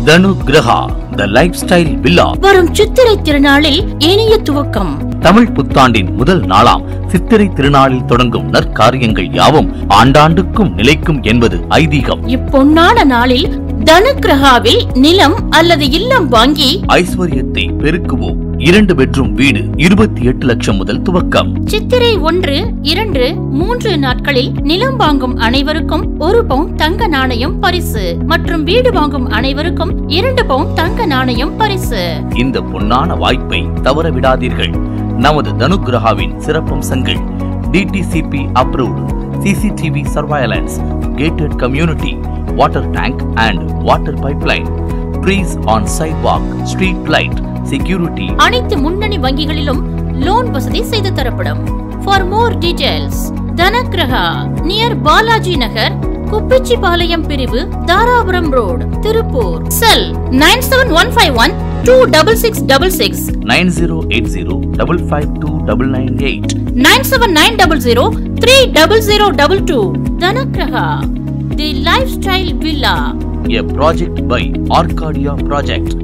தனு Thanugraha the lifestyle villa வரும் சித்திரை திருநாளில் இனிய துவக்கம் தமிழ் புத்தாண்டின் முதல் நாளாம் சித்திரை திருநாளில் தொடங்கும் நற்காரியங்கள் யாவும் ஆண்டாண்டுக்கும் நிலைக்கும் என்பது ஐதீகம் இப்பொன்னான நாளில் தனுக்கிரகாவில் நிலம் அல்லது இல்லம் வாங்கி ஐஸ்வர்யத்தை பெருக்குவோம் இரண்டு பெட்ரூம் வீடு இருபத்தி எட்டு லட்சம் முதல் துவக்கம் சித்திரை ஒன்று இரண்டு மூன்று நாட்களில் நிலம் வாங்கும் அனைவருக்கும் ஒரு பவுன் தங்க நாணயம் பரிசு மற்றும் வீடு வாங்கும் அனைவருக்கும் இரண்டு பவுன் தங்க நாணயம் பரிசு இந்த பொன்னான வாய்ப்பை தவற விடாதீர்கள் நமது தனுகிரகாவின் சிறப்பம்சங்கள் DTCP approved CCTV surveillance gated community water tank and water pipeline trees on sidewalk street light security அனைத்து முன்னணி வங்கிகளிலும் லோன் வசதி செய்து தரப்படும் for more details Thanugraha near Balaji Nagar Kuppichipalayam பிரிவு Dharapuram road Tiruppur cell nine seven one five one two double six double six nine zero eight zero double five two double nine eight nine seven nine double zero three double zero double two Thanugraha the lifestyle villa a project by Arcadia Project